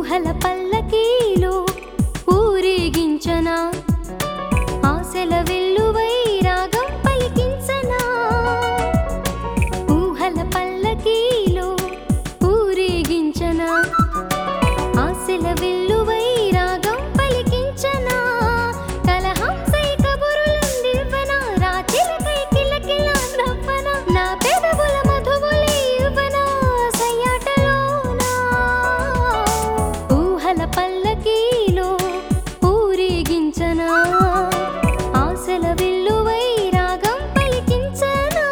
ఊహల పల్లకీలో ఊరేగించనా ఆశల వెల్లువై రాగం పలికించనా ఊహల పల్లకీలో ఊరేగించనా ఆశల వెల్లువై రాగం పలికించనా కలహంసై కబురులందివ్వనా రాచిలకై కిలకిల నవ్వనా నా పెదవుల మధువులే ఇవ్వనా సయ్యాటలోనా ఊహల పల్లకీలో ఊరేగించనా ఆశల వెల్లువై రాగం పలికించనా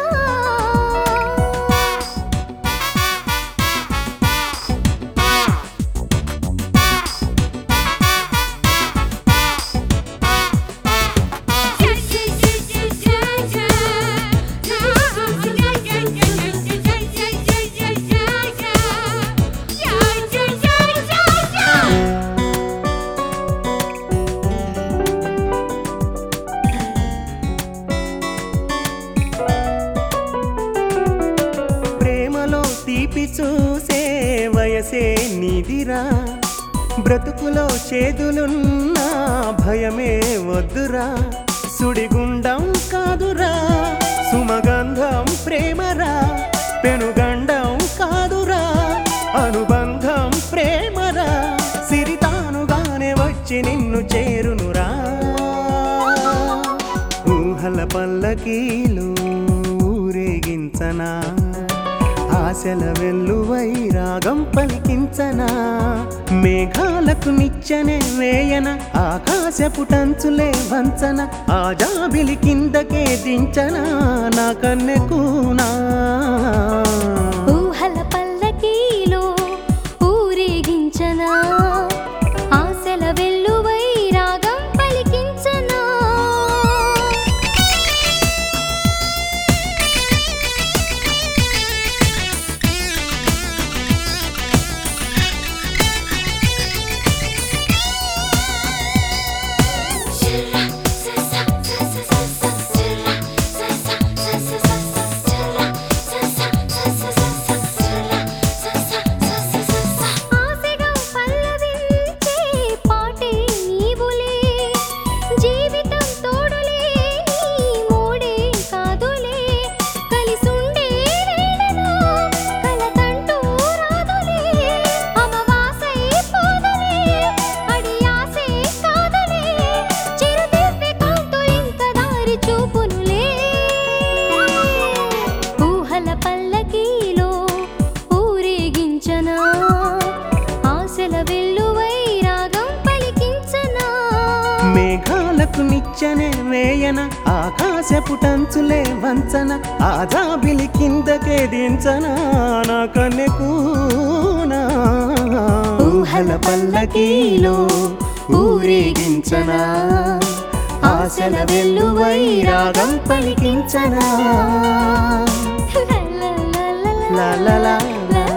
ప్రేమలో తీపి చూసే వయసే నీదిరా బ్రతుకులో చేదులున్నా భయమే వద్దురా సుడిగుండం కాదురా సుమగంధం ప్రేమరా పెనుగండం కాదురా అనుబంధం ప్రేమరా సిరితానుగానే వచ్చి నిన్ను చేరునురా ఊహల పల్లకీలు ఊరేగించనా ఆశల వెల్లువై రాగం పలికించనా మేఘాలకు నిచ్చనే వేయన ఆకాశపు టంచులే వంచన ఆ జాబిలి కిందకే దించనా నా కన్నెకూనా ఊహల పల్లకీలో ఊరేగించనా ఆశల వెల్లువై రాగం పలికించనా ఆశగా పల్లవించే పాటే నీవులే జీవితం తోడులే నీ మోడే కాదులే కలిసుండే వేళలో కలతంటూ రాదులే అమవాసై పోదులే అడియాసే కాదులే చిరుదివ్వె కాంతులింక దారి చూపునులే ఊహల పల్లకీలో ఊరేగించనా ఆశల వెల్లువై రాగం పలికించనా మేఘాలకు నిచ్చనే వేయన ఆకాశపు టంచులే వంచన ఆ జాబిలి కిందకే దించనా నా కన్నెకూనా ఊహల పల్లకీలో ఊరేగించనా ఆశల వెల్లువై రాగం పలికించనా లా లా లా లా లా లా లా లా